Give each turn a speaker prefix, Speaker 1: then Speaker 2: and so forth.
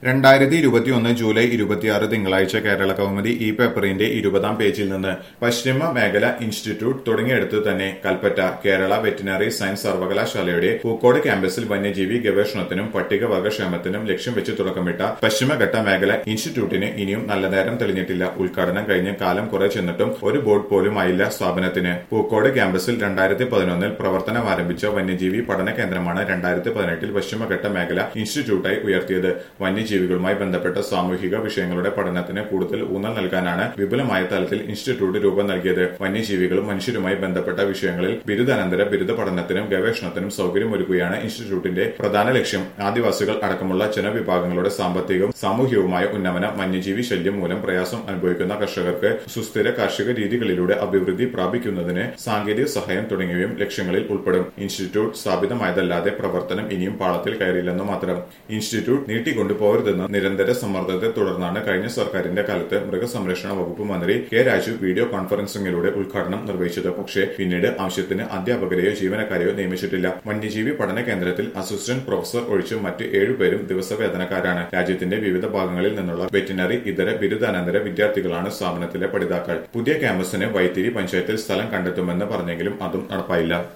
Speaker 1: രണ്ടായിരത്തി ഇരുപത്തിയൊന്ന് ജൂലൈ ഇരുപത്തിയാറ് തിങ്കളാഴ്ച കേരള കൗമുദി ഈ പേപ്പറിന്റെ ഇരുപതാം പേജിൽ നിന്ന് പശ്ചിമ മേഖല ഇൻസ്റ്റിറ്റ്യൂട്ട് തുടങ്ങിയെടുത്ത് തന്നെ കൽപ്പറ്റ കേരള വെറ്റിനറി സയൻസ് സർവകലാശാലയുടെ പൂക്കോട് ക്യാമ്പസിൽ വന്യജീവി ഗവേഷണത്തിനും പട്ടികവർഗക്ഷേമത്തിനും ലക്ഷ്യം വെച്ച് തുടക്കമിട്ട പശ്ചിമഘട്ട മേഖല ഇൻസ്റ്റിറ്റ്യൂട്ടിന് ഇനിയും നല്ല നേരം തെളിഞ്ഞിട്ടില്ല ഉദ്ഘാടനം കഴിഞ്ഞ് കാലം കുറെ ചെന്നിട്ടും ഒരു ബോർഡ് പോലും ആയില്ല സ്ഥാപനത്തിന് പൂക്കോട് ക്യാമ്പസിൽ രണ്ടായിരത്തി പതിനൊന്നിൽ പ്രവർത്തനം ആരംഭിച്ച വന്യജീവി പഠന കേന്ദ്രമാണ് രണ്ടായിരത്തി പതിനെട്ടിൽ പശ്ചിമഘട്ട മേഖല ഇൻസ്റ്റിറ്റ്യൂട്ടായി ഉയർത്തിയത് വന്യജീവികളുമായി ബന്ധപ്പെട്ട സാമൂഹിക വിഷയങ്ങളുടെ പഠനത്തിന് കൂടുതൽ ഊന്നൽ നൽകാനാണ് വിപുലമായ തലത്തിൽ ഇൻസ്റ്റിറ്റ്യൂട്ട് രൂപം നൽകിയത് വന്യജീവികളും മനുഷ്യരുമായി ബന്ധപ്പെട്ട വിഷയങ്ങളിൽ ബിരുദാനന്തര ബിരുദ പഠനത്തിനും ഗവേഷണത്തിനും സൗകര്യമൊരുക്കുകയാണ് ഇൻസ്റ്റിറ്റ്യൂട്ടിന്റെ പ്രധാന ലക്ഷ്യം ആദിവാസികൾ അടക്കമുള്ള ജനവിഭാഗങ്ങളുടെ സാമ്പത്തികവും സാമൂഹികവുമായ ഉന്നമനം വന്യജീവി ശല്യം മൂലം പ്രയാസം അനുഭവിക്കുന്ന കർഷകർക്ക് സുസ്ഥിര കാർഷിക രീതികളിലൂടെ അഭിവൃദ്ധി പ്രാപിക്കുന്നതിന് സാങ്കേതിക സഹായം തുടങ്ങിയവയും ലക്ഷ്യങ്ങളിൽ ഉൾപ്പെടും ഇൻസ്റ്റിറ്റ്യൂട്ട് സ്ഥാപിതമായതല്ലാതെ പ്രവർത്തനം ഇനിയും പാളത്തിൽ കയറിയില്ലെന്ന് മാത്രം ഇൻസ്റ്റിറ്റ്യൂട്ട് നീട്ടിക്കൊണ്ടുപോകരുതെന്ന നിരന്തര സമ്മർദ്ദത്തെ തുടർന്നാണ് കഴിഞ്ഞ സർക്കാരിന്റെ കാലത്ത് മൃഗസംരക്ഷണ വകുപ്പ് മന്ത്രി കെ രാജു വീഡിയോ കോൺഫറൻസിംഗിലൂടെ ഉദ്ഘാടനം നിർവഹിച്ചത് പക്ഷേ പിന്നീട് ആവശ്യത്തിന് അധ്യാപകരെയോ ജീവനക്കാരെയോ നിയമിച്ചിട്ടില്ല വന്യജീവി പഠന കേന്ദ്രത്തിൽ അസിസ്റ്റന്റ് പ്രൊഫസർ ഒഴിച്ച് മറ്റ് ഏഴുപേരും ദിവസവേതനക്കാരാണ് രാജ്യത്തിന്റെ വിവിധ ഭാഗങ്ങളിൽ നിന്നുള്ള വെറ്റിനറി ഇതര ബിരുദാനന്തര വിദ്യാർത്ഥികളാണ് സ്ഥാപനത്തിലെ പഠിതാക്കൾ പുതിയ ക്യാമ്പസിന് വൈത്തിരി പഞ്ചായത്തിൽ സ്ഥലം കണ്ടെത്തുമെന്ന് പറഞ്ഞെങ്കിലും അതും നടപ്പായില്ല